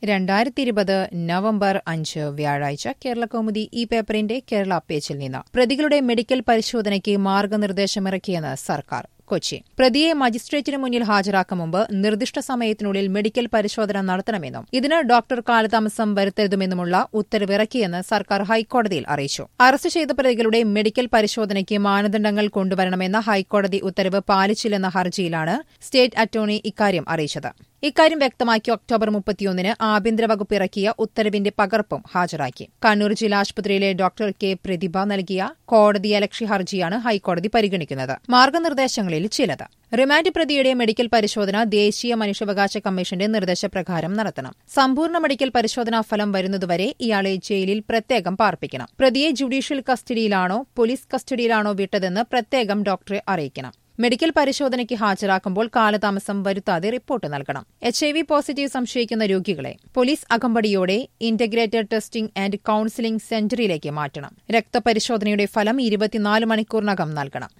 രണ്ടായിരത്തി ഇരുപത് നവംബർ അഞ്ച് വ്യാഴാഴ്ച കേരള കൗമുദി ഈ പേപ്പറിന്റെ കേരള പേജിൽ നിന്ന് പ്രതികളുടെ മെഡിക്കൽ പരിശോധനയ്ക്ക് മാർഗനിർദ്ദേശമിറക്കിയെന്ന് സർക്കാർ കൊച്ചി പ്രതിയെ മജിസ്ട്രേറ്റിന് മുന്നിൽ ഹാജരാക്കും മുമ്പ് നിർദ്ദിഷ്ട സമയത്തിനുള്ളിൽ മെഡിക്കൽ പരിശോധന നടത്തണമെന്നും ഇതിന് ഡോക്ടർ കാലതാമസം വരുത്തരുതുമെന്നുമുള്ള ഉത്തരവിറക്കിയെന്ന് സർക്കാർ ഹൈക്കോടതിയിൽ അറിയിച്ചു അറസ്റ്റ് ചെയ്ത പ്രതികളുടെ മെഡിക്കൽ പരിശോധനയ്ക്ക് മാനദണ്ഡങ്ങൾ കൊണ്ടുവരണമെന്ന ഹൈക്കോടതി ഉത്തരവ് പാലിച്ചില്ലെന്ന ഹർജിയിലാണ് സ്റ്റേറ്റ് അറ്റോർണി ഇക്കാര്യം അറിയിച്ചത് ഇക്കാര്യം വ്യക്തമാക്കി ഒക്ടോബർ മുപ്പത്തിയൊന്നിന് ആഭ്യന്തര വകുപ്പ് ഇറക്കിയ ഉത്തരവിന്റെ പകർപ്പും ഹാജരാക്കി കണ്ണൂർ ജില്ലാ ആശുപത്രിയിലെ ഡോക്ടർ കെ പ്രതിഭ നൽകിയ കോടതിയലക്ഷ്യ ഹർജിയാണ് ഹൈക്കോടതി പരിഗണിക്കുന്നത് മാർഗനിർദ്ദേശങ്ങളിൽ ചിലത് റിമാൻഡ് പ്രതിയുടെ മെഡിക്കൽ പരിശോധന ദേശീയ മനുഷ്യാവകാശ കമ്മീഷന്റെ നിർദ്ദേശപ്രകാരം നടത്തണം സമ്പൂർണ്ണ മെഡിക്കൽ പരിശോധനാ ഫലം വരുന്നതുവരെ ഇയാളെ ജയിലിൽ പ്രത്യേകം പാർപ്പിക്കണം പ്രതിയെ ജുഡീഷ്യൽ കസ്റ്റഡിയിലാണോ പോലീസ് കസ്റ്റഡിയിലാണോ വിട്ടതെന്ന് പ്രത്യേകം ഡോക്ടറെ അറിയിക്കണം മെഡിക്കൽ പരിശോധനയ്ക്ക് ഹാജരാക്കുമ്പോൾ കാലതാമസം വരുത്താതെ റിപ്പോർട്ട് നൽകണം എച്ച് ഐ വി പോസിറ്റീവ് സംശയിക്കുന്ന രോഗികളെ പോലീസ് അകമ്പടിയോടെ ഇന്റഗ്രേറ്റഡ് ടെസ്റ്റിംഗ് ആൻഡ് കൌൺസിലിംഗ് സെന്ററിലേക്ക് മാറ്റണം രക്തപരിശോധനയുടെ ഫലം ഇരുപത്തിനാല് മണിക്കൂറിനകം നൽകണം